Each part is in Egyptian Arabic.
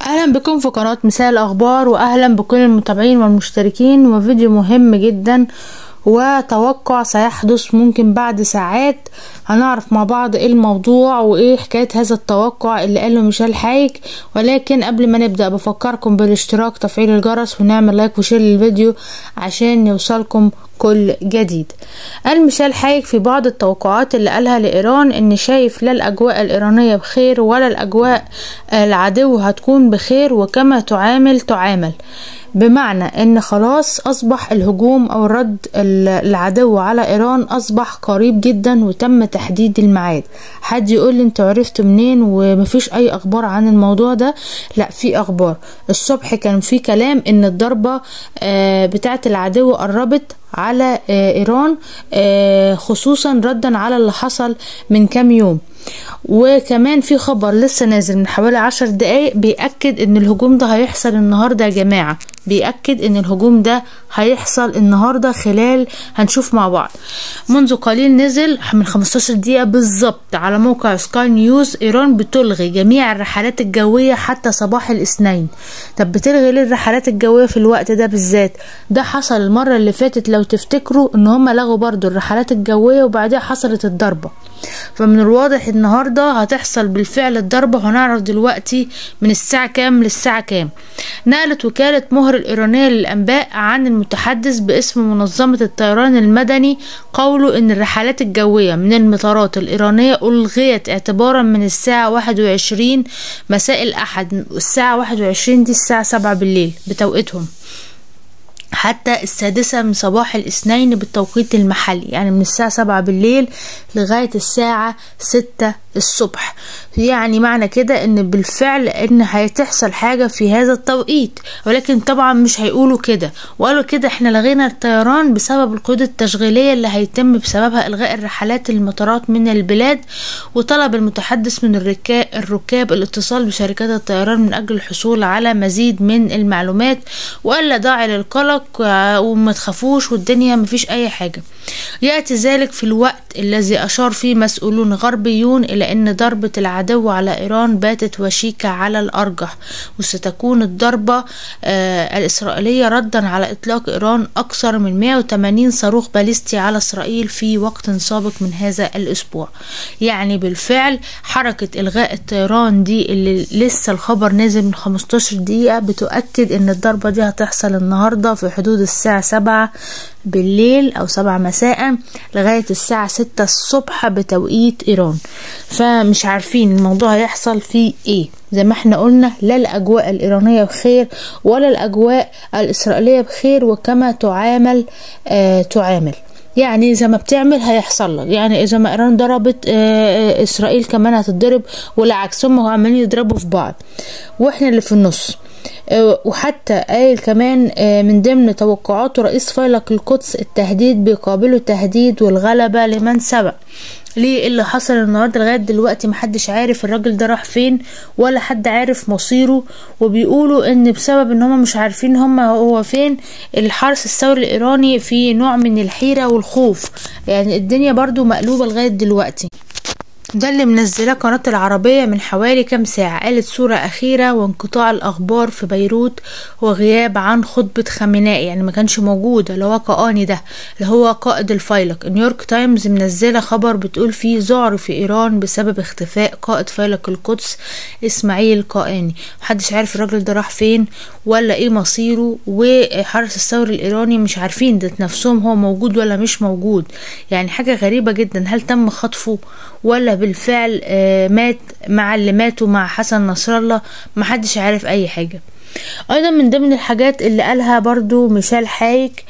اهلا بكم في قناة مثال اخبار واهلا بكل المتابعين والمشتركين وفيديو مهم جدا وتوقع سيحدث ممكن بعد ساعات هنعرف مع بعض ايه الموضوع وايه حكاية هذا التوقع اللي قاله ميشيل حايك ولكن قبل ما نبدأ بفكركم بالاشتراك تفعيل الجرس ونعمل لايك وشير للفيديو عشان يوصلكم كل جديد قال ميشيل حايك في بعض التوقعات اللي قالها لإيران إن شايف لا الأجواء الإيرانية بخير ولا الأجواء العدو هتكون بخير وكما تعامل تعامل بمعنى ان خلاص اصبح الهجوم او الرد العدو على ايران اصبح قريب جدا وتم تحديد الميعاد حد يقول لي انتوا عرفتوا منين ومفيش اي اخبار عن الموضوع ده لا في اخبار الصبح كان في كلام ان الضربة بتاعت العدو قربت على ايران خصوصا ردا على اللي حصل من كام يوم وكمان في خبر لسه نازل من حوالي عشر دقايق بيأكد ان الهجوم ده هيحصل النهاردة يا جماعة بيأكد ان الهجوم ده هيحصل النهاردة خلال هنشوف مع بعض منذ قليل نزل من 15 دقيقة بالظبط على موقع سكاي نيوز ايران بتلغي جميع الرحلات الجوية حتى صباح الاثنين طب بتلغي ليه الرحلات الجوية في الوقت ده بالذات ده حصل المرة اللي فاتت لو تفتكروا ان هم لغوا برضو الرحلات الجوية وبعدها حصلت الضربة فمن الواضح النهاردة هتحصل بالفعل الضربة هنعرف دلوقتي من الساعة كام للساعة كام نقلت وكالة مهر الإيرانية للأنباء عن المتحدث باسم منظمة الطيران المدني قوله إن الرحلات الجوية من المطارات الإيرانية ألغيت اعتبارا من الساعة 21 مساء الأحد الساعة 21 دي الساعة 7 بالليل بتوقيتهم حتى السادسة من صباح الاثنين بالتوقيت المحلي يعني من الساعة سبعة بالليل لغاية الساعة ستة الصبح يعني معنى كده ان بالفعل ان هتحصل حاجة في هذا التوقيت ولكن طبعا مش هيقولوا كده وقالوا كده احنا لغينا الطيران بسبب القيود التشغيلية اللي هيتم بسببها الغاء الرحلات المطارات من البلاد وطلب المتحدث من الركاب, الركاب الاتصال بشركات الطيران من اجل الحصول على مزيد من المعلومات وقال لا داعي للقلق وما تخافوش والدنيا مفيش اي حاجة يأتي ذلك في الوقت الذي أشار فيه مسؤولون غربيون إلى أن ضربة العدو على إيران باتت وشيكة على الأرجح وستكون الضربة آه الإسرائيلية ردا على إطلاق إيران أكثر من 180 صاروخ باليستي على إسرائيل في وقت سابق من هذا الأسبوع يعني بالفعل حركة إلغاء الطيران دي اللي لسه الخبر نازل من 15 دقيقة بتؤكد أن الضربة دي هتحصل النهاردة في حدود الساعة 7 بالليل أو 7 مساء لغاية الساعة 6 الصبح بتوقيت إيران فمش عارفين الموضوع هيحصل فيه إيه زي ما احنا قلنا لا الأجواء الإيرانية بخير ولا الأجواء الإسرائيلية بخير وكما تعامل آه تعامل يعني اذا ما بتعمل هيحصل لك يعني اذا ما ايران ضربت آه اسرائيل كمان هتتضرب والعكس هم عمالين يضربوا في بعض واحنا اللي في النص وحتى قال كمان من ضمن توقعاته رئيس فيلق القدس التهديد بيقابله تهديد والغلبة لمن سبق ليه اللي حصل النهارده لغايه دلوقتي محدش عارف الراجل ده راح فين ولا حد عارف مصيره وبيقولوا ان بسبب ان هما مش عارفين هما هو فين الحرس الثوري الايراني في نوع من الحيره والخوف يعني الدنيا برضو مقلوبه لغايه دلوقتي ده اللي منزلاه قناة العربية من حوالي كام ساعة قالت صورة أخيرة وانقطاع الأخبار في بيروت وغياب عن خطبة خامنائي يعني ما كانش موجود اللي هو قاني ده اللي هو قائد الفيلق نيويورك تايمز منزلة خبر بتقول فيه ذعر في إيران بسبب اختفاء قائد فيلق القدس إسماعيل قاني محدش عارف الراجل ده راح فين ولا ايه مصيره وحرس الثوري الإيراني مش عارفين ذات نفسهم هو موجود ولا مش موجود يعني حاجة غريبة جدا هل تم خطفه ولا بالفعل مات مع اللي ماتوا مع حسن نصر الله محدش عارف اي حاجة ايضا من ضمن الحاجات اللي قالها برضو ميشيل حايك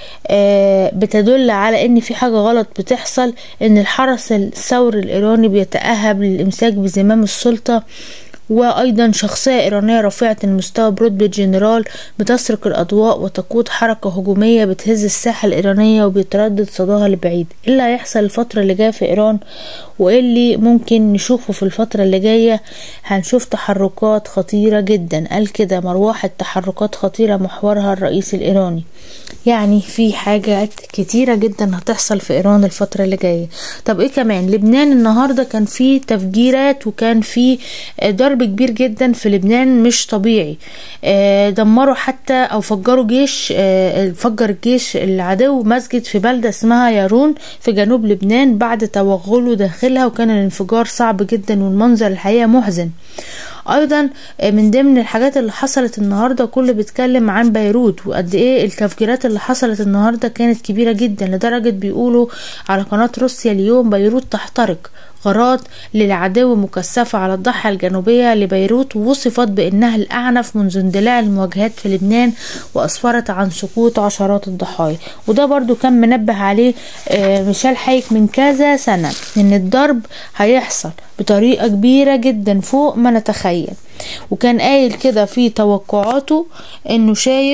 بتدل على ان في حاجة غلط بتحصل ان الحرس الثوري الايراني بيتأهب للامساك بزمام السلطة وأيضا شخصية إيرانية رفيعة المستوى برتبة جنرال بتسرق الأضواء وتقود حركة هجومية بتهز الساحة الإيرانية وبيتردد صداها لبعيد إيه اللي هيحصل الفترة اللي جاية في إيران وإيه اللي ممكن نشوفه في الفترة اللي جاية هنشوف تحركات خطيرة جدا قال كده مروحة تحركات خطيرة محورها الرئيس الإيراني يعني في حاجات كتيرة جدا هتحصل في ايران الفترة اللي جاية طب ايه كمان لبنان النهاردة كان في تفجيرات وكان في ضرب ضرب كبير جدا في لبنان مش طبيعي آه، دمروا حتى او فجروا جيش آه، فجر الجيش العدو مسجد في بلدة اسمها يارون في جنوب لبنان بعد توغله داخلها وكان الانفجار صعب جدا والمنظر الحقيقة محزن ايضا من ضمن الحاجات اللي حصلت النهارده كله بيتكلم عن بيروت وقد ايه التفجيرات اللي حصلت النهارده كانت كبيره جدا لدرجه بيقولوا على قناه روسيا اليوم بيروت تحترق غارات للعدو مكثفة على الضاحية الجنوبية لبيروت ووصفت بأنها الأعنف منذ اندلاع المواجهات في لبنان وأسفرت عن سقوط عشرات الضحايا وده برضو كان منبه عليه آه، ميشيل حيك من كذا سنة إن الضرب هيحصل بطريقة كبيرة جدا فوق ما نتخيل وكان قايل كده في توقعاته إنه شايف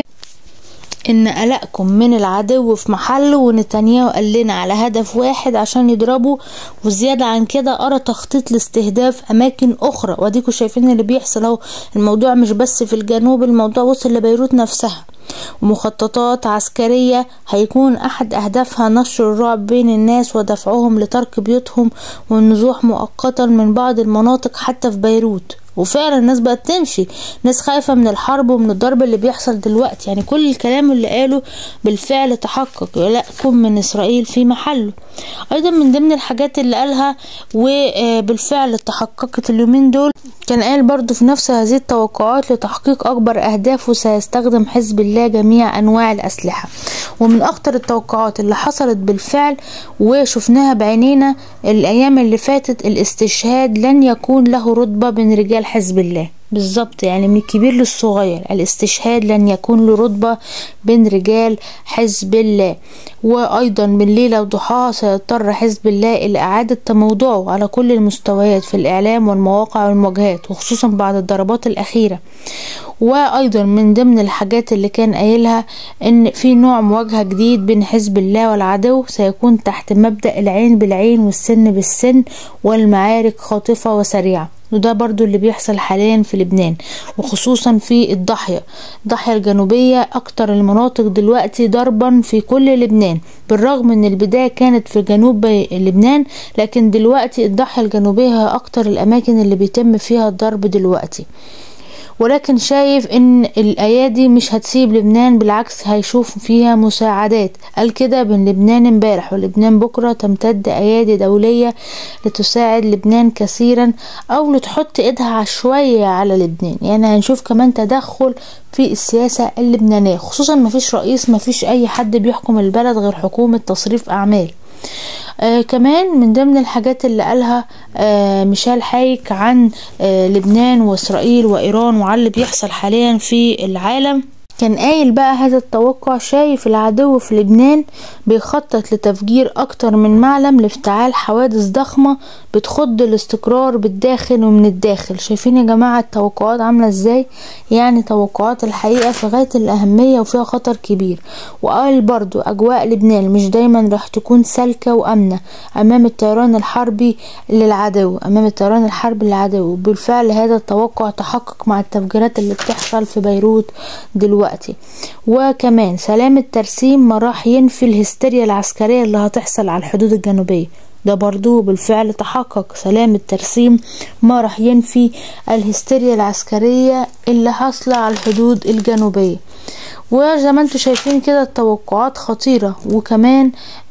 ان قلقكم من العدو في محله ونتنياهو قال لنا على هدف واحد عشان يضربه وزيادة عن كده ارى تخطيط لاستهداف اماكن اخرى واديكوا شايفين اللي بيحصل اهو الموضوع مش بس في الجنوب الموضوع وصل لبيروت نفسها ومخططات عسكرية هيكون أحد أهدافها نشر الرعب بين الناس ودفعهم لترك بيوتهم والنزوح مؤقتا من بعض المناطق حتى في بيروت وفعلا الناس بقت تمشي ناس خايفة من الحرب ومن الضرب اللي بيحصل دلوقتي يعني كل الكلام اللي قاله بالفعل تحقق يلاقكم من إسرائيل في محله أيضا من ضمن الحاجات اللي قالها وبالفعل تحققت اليومين دول كان قال برضو في نفس هذه التوقعات لتحقيق أكبر أهدافه سيستخدم حزب الله جميع أنواع الأسلحة ومن أكتر التوقعات اللي حصلت بالفعل وشفناها بعينينا الأيام اللي فاتت الاستشهاد لن يكون له رتبة بين رجال حزب الله بالظبط يعني من الكبير للصغير الاستشهاد لن يكون له رتبة بين رجال حزب الله وأيضا من ليلة وضحاها سيضطر حزب الله إلى إعادة تموضعه على كل المستويات في الإعلام والمواقع والمواجهات وخصوصا بعد الضربات الأخيرة وأيضا من ضمن الحاجات اللي كان قايلها إن في نوع مواجهة جديد بين حزب الله والعدو سيكون تحت مبدأ العين بالعين والسن بالسن والمعارك خاطفة وسريعة وده برضو اللي بيحصل حاليا في لبنان وخصوصا في الضاحية الضاحية الجنوبية اكتر المناطق دلوقتي ضربا في كل لبنان بالرغم ان البداية كانت في جنوب لبنان لكن دلوقتي الضاحية الجنوبية هي اكتر الاماكن اللي بيتم فيها الضرب دلوقتي ولكن شايف ان الايادي مش هتسيب لبنان بالعكس هيشوف فيها مساعدات قال كده بين لبنان امبارح ولبنان بكرة تمتد ايادي دولية لتساعد لبنان كثيرا او لتحط ايدها شوية على لبنان يعني هنشوف كمان تدخل في السياسة اللبنانية خصوصا مفيش رئيس مفيش اي حد بيحكم البلد غير حكومة تصريف اعمال آه كمان من ضمن الحاجات اللي قالها آه ميشيل حايك عن آه لبنان واسرائيل وايران وعلى اللي بيحصل حاليا في العالم كان قايل بقى هذا التوقع شايف العدو في لبنان بيخطط لتفجير أكتر من معلم لافتعال حوادث ضخمة بتخض الاستقرار بالداخل ومن الداخل شايفين يا جماعة التوقعات عاملة ازاي يعني توقعات الحقيقة في غاية الأهمية وفيها خطر كبير وقال برضو أجواء لبنان مش دايما راح تكون سالكة وأمنة أمام الطيران الحربي للعدو أمام الطيران الحربي للعدو بالفعل هذا التوقع تحقق مع التفجيرات اللي بتحصل في بيروت دلوقتي دلوقتي وكمان سلام الترسيم ما راح ينفي الهستيريا العسكرية اللي هتحصل على الحدود الجنوبية ده برضو بالفعل تحقق سلام الترسيم ما راح ينفي الهستيريا العسكرية اللي حاصلة على الحدود الجنوبية وزي ما انتم شايفين كده التوقعات خطيرة وكمان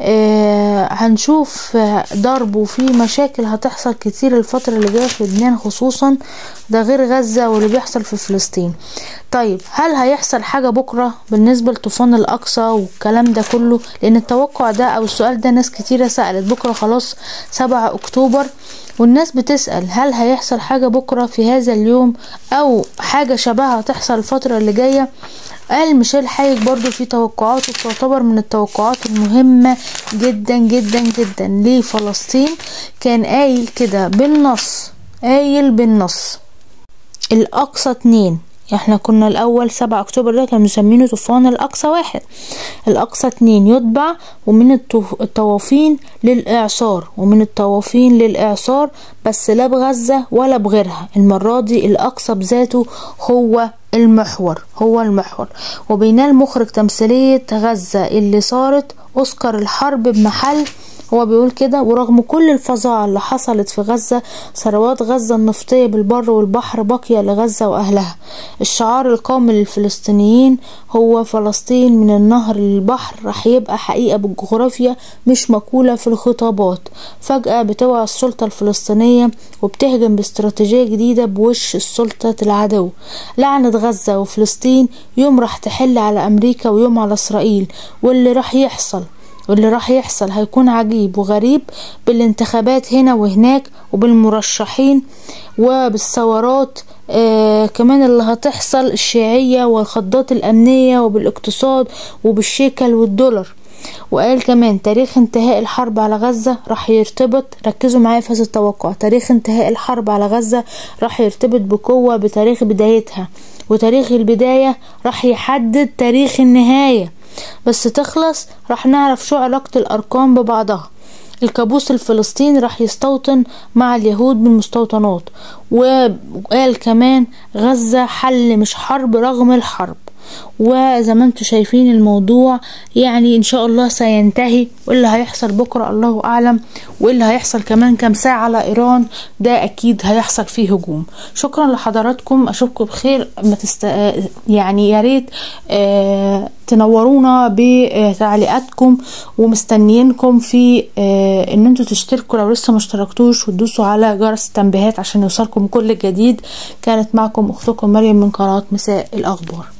آه هنشوف ضرب وفي مشاكل هتحصل كتير الفترة اللي جاية في لبنان خصوصا ده غير غزة واللي بيحصل في فلسطين طيب هل هيحصل حاجة بكرة بالنسبة لطوفان الأقصى والكلام ده كله لأن التوقع ده أو السؤال ده ناس كتيرة سألت بكرة خلاص سبعة أكتوبر والناس بتسأل هل هيحصل حاجة بكرة في هذا اليوم أو حاجة شبهها تحصل الفترة اللي جاية قال ميشيل حايك برضو في توقعات تعتبر من التوقعات المهمة جدا جدا جدا لفلسطين كان قايل كده بالنص قايل بالنص الأقصى اتنين احنا كنا الاول سبعة اكتوبر ده كانوا مسمينه طوفان الاقصى واحد الاقصى اتنين يتبع ومن الطوافين للاعصار ومن الطوافين للاعصار بس لا بغزة ولا بغيرها المرة دي الاقصى بذاته هو المحور هو المحور وبينال مخرج تمثيلية غزة اللي صارت اوسكار الحرب بمحل هو بيقول كده ورغم كل الفظاعة اللي حصلت في غزة ثروات غزة النفطية بالبر والبحر باقية لغزة وأهلها الشعار القومي للفلسطينيين هو فلسطين من النهر للبحر راح يبقى حقيقة بالجغرافيا مش مقولة في الخطابات فجأة بتوعى السلطة الفلسطينية وبتهجم باستراتيجية جديدة بوش السلطة العدو لعنة غزة وفلسطين يوم راح تحل على أمريكا ويوم على إسرائيل واللي راح يحصل واللي راح يحصل هيكون عجيب وغريب بالانتخابات هنا وهناك وبالمرشحين وبالثورات آه كمان اللي هتحصل الشيعية والخضات الأمنية وبالاقتصاد وبالشيكل والدولار وقال كمان تاريخ انتهاء الحرب على غزة راح يرتبط ركزوا معايا في هذا التوقع تاريخ انتهاء الحرب على غزة راح يرتبط بقوة بتاريخ بدايتها وتاريخ البداية راح يحدد تاريخ النهاية بس تخلص راح نعرف شو علاقة الأرقام ببعضها الكابوس الفلسطيني راح يستوطن مع اليهود بالمستوطنات وقال كمان غزة حل مش حرب رغم الحرب وزي ما انتم شايفين الموضوع يعني ان شاء الله سينتهي واللي هيحصل بكرة الله اعلم واللي هيحصل كمان كام ساعة على ايران ده اكيد هيحصل فيه هجوم شكرا لحضراتكم اشوفكم بخير ما تست... يعني يا ريت آه تنورونا بتعليقاتكم ومستنيينكم في آه ان انتوا تشتركوا لو لسه مشتركتوش وتدوسوا على جرس التنبيهات عشان يوصلكم كل جديد كانت معكم اختكم مريم من قناة مساء الاخبار